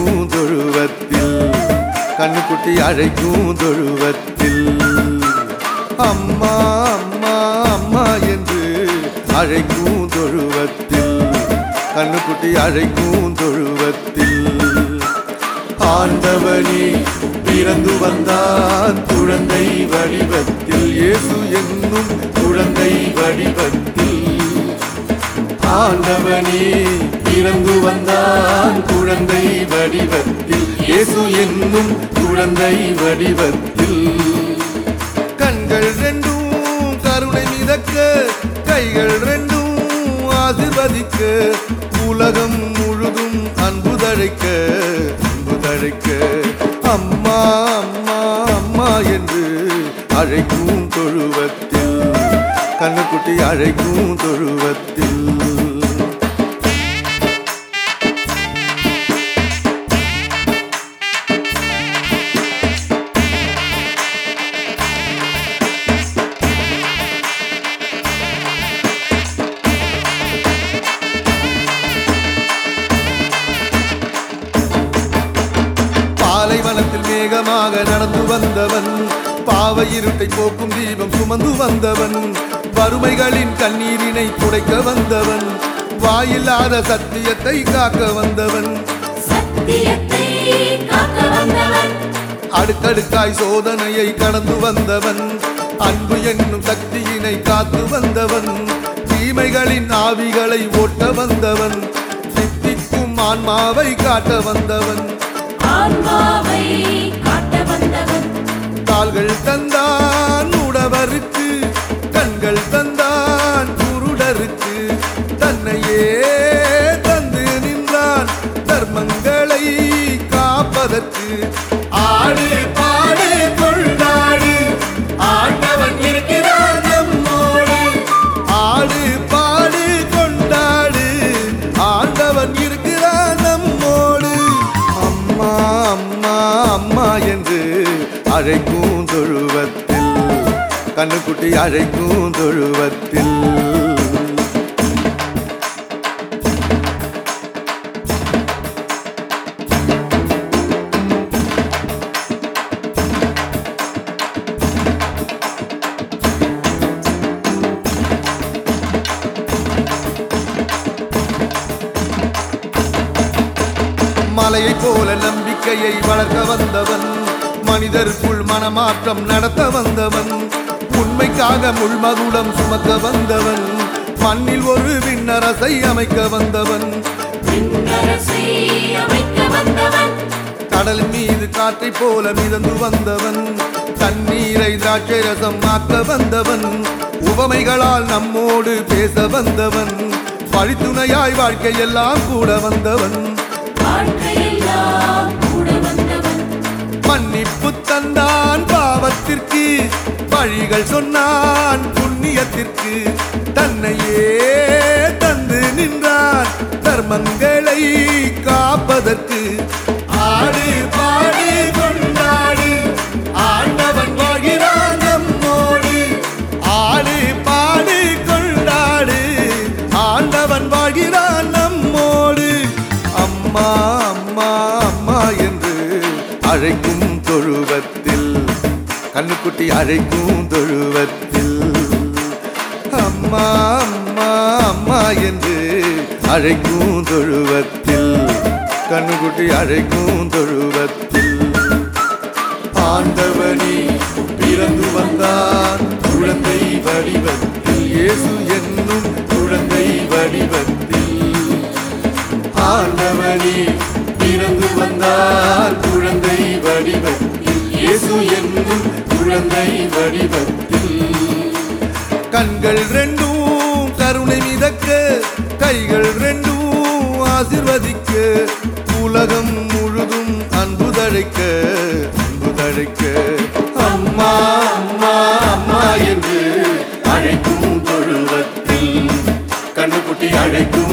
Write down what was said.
அழைக்கும் தொழுவத்தில் கண்ணுக்குட்டி அழைக்கும் தொழுவத்தில் அம்மா அம்மா அம்மா என்று அழைக்கும் தொழுவத்தில் கண்ணுக்குட்டி அழைக்கும் தொழுவத்தில் ஆண்டவனே பிறந்து வந்தான் குழந்தை வடிவத்தில் இயேசு என்னும் குழந்தை வடிவத்தில் ஆண்டவனே பிறந்து வந்தான் குழந்தை வடிவத்தில் இயேசு என்னும் குழந்தை வடிவத்தில் கண்கள் ரெண்டும் கருணை மிதக்க கைகள் ரெண்டும் ஆசிர்வதிக்க உலகம் முழுதும் அன்பு தழைக்க அன்பு தழைக்க அம்மா அம்மா அம்மா என்று அழைக்கும் தொழுவத்தில் கண்ணுக்குட்டி அழைக்கும் தொழுவத்தில் பாலைவனத்தில் மேகமாக நடந்து வந்தவன் பாவை இருட்டை போக்கும் தீபம் சுமந்து வந்தவன் வறுமைகளின் கண்ணீரினை துடைக்க வந்தவன் வாயில்லாத சத்தியத்தை காக்க வந்தவன் சத்தியத்தை காக்க வந்தவன் அடுக்கடுக்காய் சோதனையை கடந்து வந்தவன் அன்பு என்னும் சக்தியினை காத்து வந்தவன் தீமைகளின் ஆவிகளை ஓட்ட வந்தவன் சித்திக்கும் ஆன்மாவை காட்ட வந்தவன் ஆன்மாவை காட்ட வந்தவன் கால்கள் தந்தான் உடவருக்கு கண்கள் தந்தான் குருடருக்கு தன்னையே தந்து நின்றான் தர்மங்களை காப்பதற்கு ஆடு பாடு கொண்டாடு ஆண்டவன் இருக்கிறான் நம்மோடு ஆடு பாடு கொண்டாடு ஆண்டவன் இருக்கிறான் நம்மோடு அம்மா அம்மா அம்மா என்று அழைக்கும் தொழுவத்தில் கண்ணுக்குட்டி அழைக்கும் தொழுவத்தில் மலையைப் போல நம்பிக்கையை வளர்க்க வந்தவன் மனிதருக்குள் மனமாற்றம் நடத்த வந்தவன் உண்மைக்காக முள்மகுடம் சுமக்க வந்தவன் மண்ணில் ஒரு விண்ணரசை அமைக்க வந்தவன் விண்ணரசை அமைக்க வந்தவன் கடல் மீது காற்றைப் போல மிதந்து வந்தவன் தண்ணீரை திராட்சை ரசம் ஆக்க வந்தவன் உவமைகளால் நம்மோடு பேச வந்தவன் வழித்துணையாய் வாழ்க்கையெல்லாம் கூட வந்தவன் வாழ்க்கையெல்லாம் கூட வந்தவன் மன்னிப்பு தந்தான் பாவத்திற்கு வழிகள் சொன்னான் புண்ணியத்திற்கு தன்னையே தந்து நின்றான் தர்மங்களை காப்பதற்கு ஆடு பாடு கொண்டாடு ஆண்டவன் வாழ்கிறான் நம்மோடு ஆடு பாடு கொண்டாடு ஆண்டவன் வாழ்கிறான் நம்மோடு அம்மா அம்மா அம்மா என்று அழைக்கும் தொழுவத்தில் கண்ணுக்குட்டி அழைக்கும் தொழுவத்தில் அம்மா அம்மா அம்மா என்று அழைக்கும் தொழுவத்தில் கண்ணுக்குட்டி அழைக்கும் தொழுவத்தில் ஆண்டவனே பிறந்து வந்தான் குழந்தை வடிவத்தில் இயேசு என்னும் குழந்தை வடிவத்தில் ஆண்டவனே பிறந்து வந்தார் குழந்தை வடிவத்தில் இயேசு என்னும் குழந்தை வடிவத்தில் கண்கள் ரெண்டும் கருணை மிதக்க கைகள் ரெண்டும் ஆசிர்வதிக்க உலகம் முழுதும் அன்பு தழைக்க அன்பு தழைக்க அம்மா அம்மா அம்மா என்று அழைக்கும் தொழுவத்தில் கண்ணுக்குட்டி அழைக்கும்